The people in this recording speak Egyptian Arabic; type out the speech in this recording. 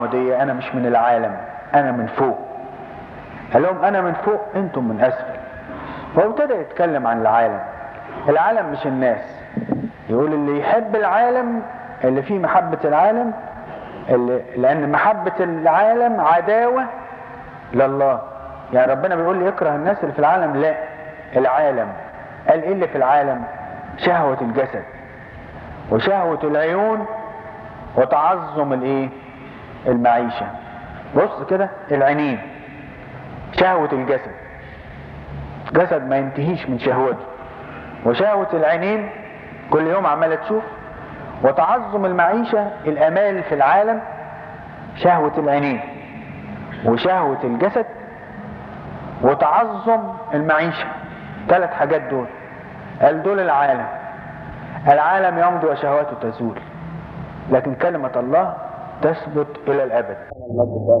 دي انا مش من العالم انا من فوق قال لهم انا من فوق انتم من اسفل وابتدى يتكلم عن العالم العالم مش الناس يقول اللي يحب العالم اللي فيه محبة العالم اللي لان محبة العالم عداوة لله يعني ربنا بيقول لي يكره الناس اللي في العالم لا العالم قال ايه اللي في العالم شهوة الجسد وشهوة العيون وتعظم الايه المعيشة بص كده العينين شهوة الجسد جسد ما ينتهيش من شهوته وشهوة العينين كل يوم عمالة تشوف وتعظم المعيشة الأمال في العالم شهوة العينين وشهوة الجسد وتعظم المعيشة ثلاث حاجات دول قال دول العالم العالم يمضي وشهواته تزول لكن كلمة الله تثبت إلى الأبد